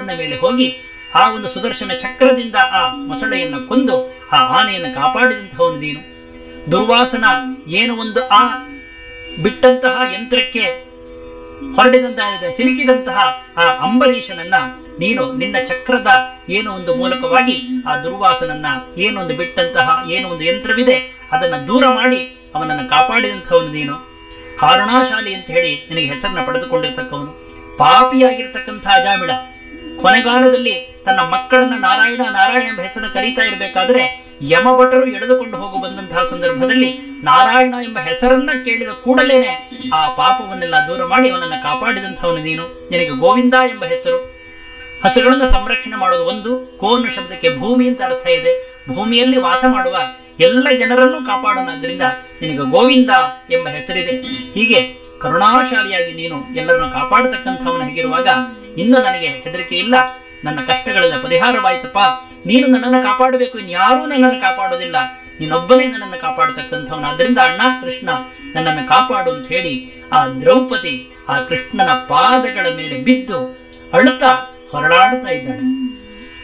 ರಾವಣನ ಮೇಲೆ ಹೋಗಿ ಆ ಒಂದು ಸುದರ್ಶನ ಚಕ್ರದಿಂದ ಆ ಮೊಸಳೆಯನ್ನ ಕೊಂದು ಆ ಆನೆಯನ್ನು ಕಾಪಾಡಿದಂತಹವನು ನೀನು ದುರ್ವಾಸನ ಏನು ಒಂದು ಆ ಬಿಟ್ಟಂತಹ ಯಂತ್ರಕ್ಕೆ ಹೊರಡಿದಂತಹ ಸಿಲುಕಿದಂತಹ ಆ ಅಂಬರೀಷನನ್ನ ನೀನು ನಿನ್ನ ಚಕ್ರದ ಏನೋ ಒಂದು ಮೂಲಕವಾಗಿ ಆ ದುರ್ವಾಸನನ್ನ ಏನೋ ಒಂದು ಬಿಟ್ಟಂತಹ ಏನೋ ಒಂದು ಯಂತ್ರವಿದೆ ಅದನ್ನ ದೂರ ಮಾಡಿ ಅವನನ್ನು ಕಾಪಾಡಿದಂಥವನು ನೀನು ಕಾರಣಾಶಾಲಿ ಅಂತ ಹೇಳಿ ನಿನಗೆ ಹೆಸರನ್ನ ಪಡೆದುಕೊಂಡಿರ್ತಕ್ಕವನು ಪಾಪಿಯಾಗಿರ್ತಕ್ಕಂಥ ಅಜಾಮಿಳ ಕೊನೆಗಾಲದಲ್ಲಿ ತನ್ನ ಮಕ್ಕಳನ್ನ ನಾರಾಯಣ ನಾರಾಯಣ ಎಂಬ ಹೆಸರನ್ನು ಕರೀತಾ ಇರಬೇಕಾದ್ರೆ ಯಮಭಟರು ಎಳೆದುಕೊಂಡು ಹೋಗು ಬಂದಂತಹ ಸಂದರ್ಭದಲ್ಲಿ ನಾರಾಯಣ ಎಂಬ ಹೆಸರನ್ನ ಕೇಳಿದ ಕೂಡಲೇನೆ ಆ ಪಾಪವನ್ನೆಲ್ಲ ದೂರ ಮಾಡಿ ಅವನನ್ನ ಕಾಪಾಡಿದಂಥವನು ನೀನು ನಿನಗೆ ಗೋವಿಂದ ಎಂಬ ಹೆಸರು ಹಸುಗಳನ್ನ ಸಂರಕ್ಷಣೆ ಮಾಡೋದು ಒಂದು ಕೋನು ಶಬ್ದಕ್ಕೆ ಭೂಮಿ ಅಂತ ಅರ್ಥ ಇದೆ ಭೂಮಿಯಲ್ಲಿ ವಾಸ ಮಾಡುವ ಎಲ್ಲ ಜನರನ್ನೂ ಕಾಪಾಡೋಣದ್ರಿಂದ ನಿನಗೆ ಗೋವಿಂದ ಎಂಬ ಹೆಸರಿದೆ ಹೀಗೆ ಕರುಣಾಶಾಲಿಯಾಗಿ ನೀನು ಎಲ್ಲರನ್ನು ಕಾಪಾಡತಕ್ಕಂಥವನು ಹೇಗಿರುವಾಗ ಇನ್ನು ನನಗೆ ಹೆದರಿಕೆ ಇಲ್ಲ ನನ್ನ ಕಷ್ಟಗಳೆಲ್ಲ ಪರಿಹಾರವಾಯ್ತಪ್ಪ ನೀನು ನನ್ನನ್ನು ಕಾಪಾಡಬೇಕು ಇನ್ಯಾರೂ ನನ್ನನ್ನು ಕಾಪಾಡೋದಿಲ್ಲ ನೀನೊಬ್ಬನೇ ನನ್ನನ್ನು ಕಾಪಾಡತಕ್ಕಂಥವನು ಅದರಿಂದ ಅಣ್ಣ ಕೃಷ್ಣ ನನ್ನನ್ನು ಕಾಪಾಡು ಅಂತ ಹೇಳಿ ಆ ದ್ರೌಪದಿ ಆ ಕೃಷ್ಣನ ಪಾದಗಳ ಮೇಲೆ ಬಿದ್ದು ಅಳುತ್ತಾ ಹೊರಡಾಡುತ್ತಾ ಇದ್ದಾಳೆ